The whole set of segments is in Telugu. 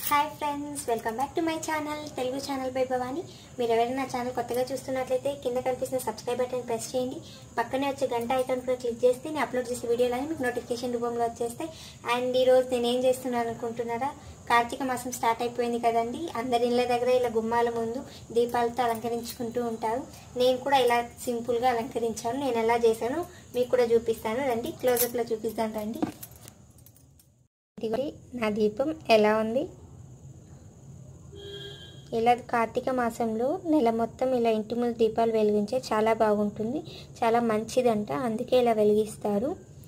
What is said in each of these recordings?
hi friends welcome back to my channel Telugu channel by Bhavani మీరు ఎవరైనా నా ఛానల్ కొత్తగా చూస్తున్నట్లయితే కింద కనిపిస్తున్న సబ్స్క్రైబ్ బటన్ ప్రెస్ చేయండి పక్కనే వచ్చే గంట ఐకాన్ కూడా క్లిక్ చేస్తే నేను అప్లోడ్ చేసే వీడియోలని మీకు నోటిఫికేషన్ రూపంలో వచ్చేస్తాయి అండ్ ఈరోజు నేను ఏం చేస్తున్నాను అనుకుంటున్నారా కార్తీక మాసం స్టార్ట్ అయిపోయింది కదండి అందరి ఇళ్ళ దగ్గర ఇలా గుమ్మాల ముందు దీపాలతో అలంకరించుకుంటూ ఉంటారు నేను కూడా ఇలా సింపుల్గా అలంకరించాను నేను ఎలా చేశానో మీకు కూడా చూపిస్తాను రండి క్లోజప్లో చూపిస్తాను రండి ఇదిగోండి నా దీపం ఎలా ఉంది ఇలా కార్తీక మాసంలో నెల మొత్తం ఇలా ఇంటి ముందు దీపాలు వెలిగించే చాలా బాగుంటుంది చాలా మంచిదంట అందుకే ఇలా వెలిగిస్తారు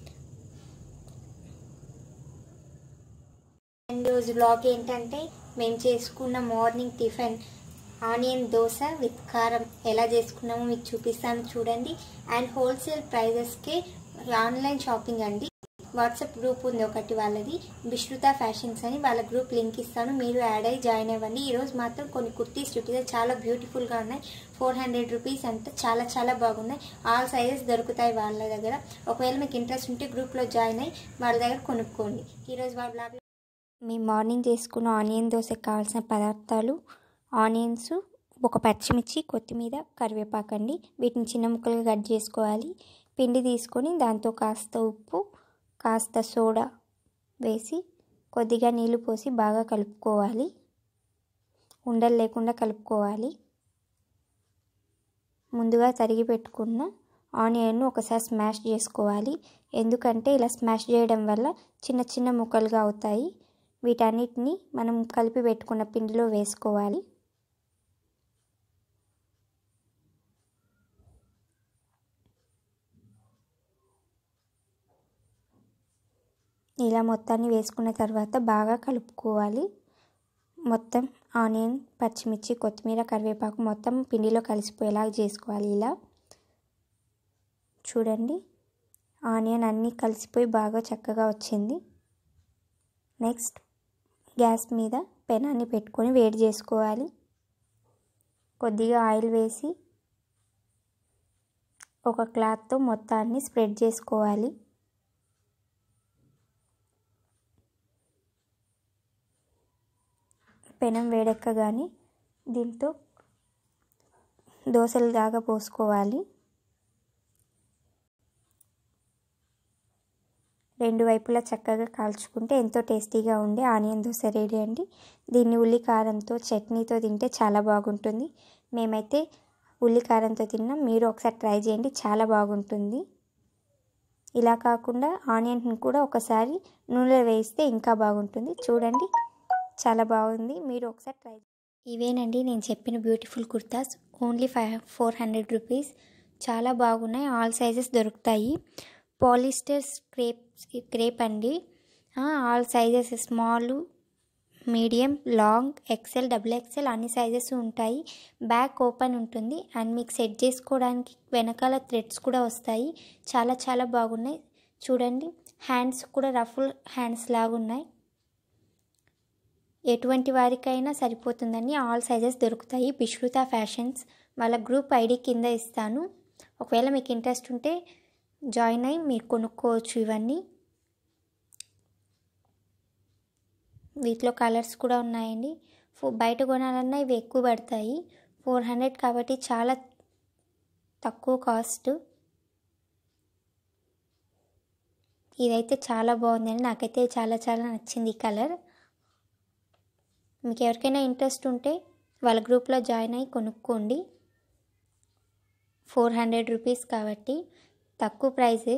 అండ్ రోజు బ్లాగ్ ఏంటంటే మేము చేసుకున్న morning tiffin onion dosa with కారం ఎలా చేసుకున్నామో మీకు చూపిస్తాను చూడండి అండ్ హోల్సేల్ ప్రైజెస్కే ఆన్లైన్ షాపింగ్ అండి వాట్సాప్ గ్రూప్ ఉంది ఒకటి వాళ్ళది విశ్రుత ఫ్యాషన్స్ అని వాళ్ళ గ్రూప్ లింక్ ఇస్తాను మీరు యాడ్ అయ్యి జాయిన్ అవ్వండి ఈరోజు మాత్రం కొన్ని కుర్తీస్ చుట్టిగా చాలా బ్యూటిఫుల్గా ఉన్నాయి ఫోర్ హండ్రెడ్ రూపీస్ అంటే చాలా చాలా బాగున్నాయి ఆల్ సైజెస్ దొరుకుతాయి వాళ్ళ దగ్గర ఒకవేళ మీకు ఇంట్రెస్ట్ ఉంటే గ్రూప్లో జాయిన్ అయ్యి వాళ్ళ దగ్గర కొనుక్కోండి ఈరోజు వాళ్ళ బ్లాగ్లో మీ మార్నింగ్ చేసుకున్న ఆనియన్ దోశకు కావాల్సిన పదార్థాలు ఆనియన్స్ ఒక పచ్చిమిర్చి కొత్తిమీర కరివేపాకండి వీటిని చిన్న ముక్కలుగా కట్ చేసుకోవాలి పిండి తీసుకొని దాంతో కాస్త ఉప్పు కాస్త సోడా వేసి కొద్దిగా నీళ్లు పోసి బాగా కలుపుకోవాలి ఉండలు లేకుండా కలుపుకోవాలి ముందుగా తరిగి పెట్టుకున్న ఆనియన్ను ఒకసారి స్మాష్ చేసుకోవాలి ఎందుకంటే ఇలా స్మాష్ చేయడం వల్ల చిన్న చిన్న ముక్కలుగా అవుతాయి వీటన్నిటిని మనం కలిపి పెట్టుకున్న పిండిలో వేసుకోవాలి ఇలా మొత్తాన్ని వేసుకున్న తర్వాత బాగా కలుపుకోవాలి మొత్తం ఆనియన్ పచ్చిమిర్చి కొత్తిమీర కరివేపాకు మొత్తం పిండిలో కలిసిపోయేలాగా చేసుకోవాలి ఇలా చూడండి ఆనియన్ అన్నీ కలిసిపోయి బాగా చక్కగా వచ్చింది నెక్స్ట్ గ్యాస్ మీద పెనాన్ని పెట్టుకొని వేడి చేసుకోవాలి కొద్దిగా ఆయిల్ వేసి ఒక క్లాత్తో మొత్తాన్ని స్ప్రెడ్ చేసుకోవాలి పెనం వేడెక్కగానే దీంతో దోశలు దాకా పోసుకోవాలి రెండు వైపులా చక్కగా కాల్చుకుంటే ఎంతో టేస్టీగా ఉండే ఆనియన్ దోశ రెడీ అండి దీన్ని ఉల్లి కారంతో చట్నీతో తింటే చాలా బాగుంటుంది మేమైతే ఉల్లి కారంతో తిన్నాం మీరు ఒకసారి ట్రై చేయండి చాలా బాగుంటుంది ఇలా కాకుండా ఆనియన్ కూడా ఒకసారి నూనెలో వేయిస్తే ఇంకా బాగుంటుంది చూడండి చాలా బాగుంది మీరు ఒకసారి ట్రై ఇవేనండి నేను చెప్పిన beautiful kurtas only five four hundred rupees చాలా బాగున్నాయి ఆల్ సైజెస్ దొరుకుతాయి పాలిస్టర్ క్రేప్ క్రేప్ అండి all sizes small medium long X L double X L అన్ని సైజెస్ ఉంటాయి బ్యాక్ ఓపెన్ ఉంటుంది అండ్ మీకు సెట్ చేసుకోవడానికి వెనకాల థ్రెడ్స్ కూడా వస్తాయి చాలా చాలా బాగున్నాయి చూడండి హ్యాండ్స్ కూడా రఫ్ హ్యాండ్స్ లాగా ఉన్నాయి ఎటువంటి వారికైనా సరిపోతుందని ఆల్ సైజెస్ దొరుకుతాయి విశ్రుత ఫ్యాషన్స్ వాళ్ళ గ్రూప్ ఐడి కింద ఇస్తాను ఒకవేళ మీకు ఇంట్రెస్ట్ ఉంటే జాయిన్ అయ్యి మీరు కొనుక్కోవచ్చు ఇవన్నీ వీటిలో కలర్స్ కూడా ఉన్నాయండి ఫో బయట కొనాలన్నా ఇవి ఎక్కువ పడతాయి ఫోర్ హండ్రెడ్ కాబట్టి చాలా తక్కువ కాస్ట్ ఇదైతే చాలా బాగుందండి నాకైతే చాలా చాలా నచ్చింది ఈ కలర్ మీకు ఎవరికైనా ఇంట్రెస్ట్ ఉంటే వాళ్ళ గ్రూప్లో జాయిన్ అయ్యి కొనుక్కోండి ఫోర్ హండ్రెడ్ రూపీస్ కాబట్టి తక్కువ ప్రైజే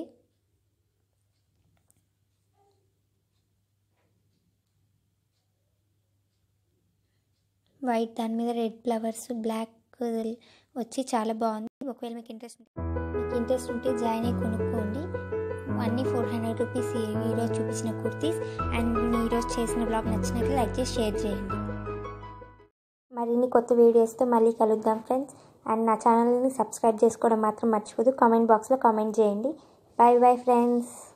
వైట్ దాని మీద రెడ్ ఫ్లవర్స్ బ్లాక్ వచ్చి చాలా బాగుంది ఒకవేళ మీకు ఇంట్రెస్ట్ ఉంటే మీకు ఇంట్రెస్ట్ ఉంటే జాయిన్ అయ్యి కొనుక్కోండి అన్నీ ఫోర్ హండ్రెడ్ రూపీస్ ఈరోజు చూపించిన కుర్తీస్ అండ్ ఈరోజు చేసిన బ్లాగ్ నచ్చినట్లు లైక్ చేసి షేర్ చేయండి మరిన్ని కొత్త వీడియోస్తో మళ్ళీ కలుద్దాం ఫ్రెండ్స్ అండ్ నా ఛానల్ని సబ్స్క్రైబ్ చేసుకోవడం మాత్రం మర్చిపోదు కామెంట్ బాక్స్లో కామెంట్ చేయండి బాయ్ బాయ్ ఫ్రెండ్స్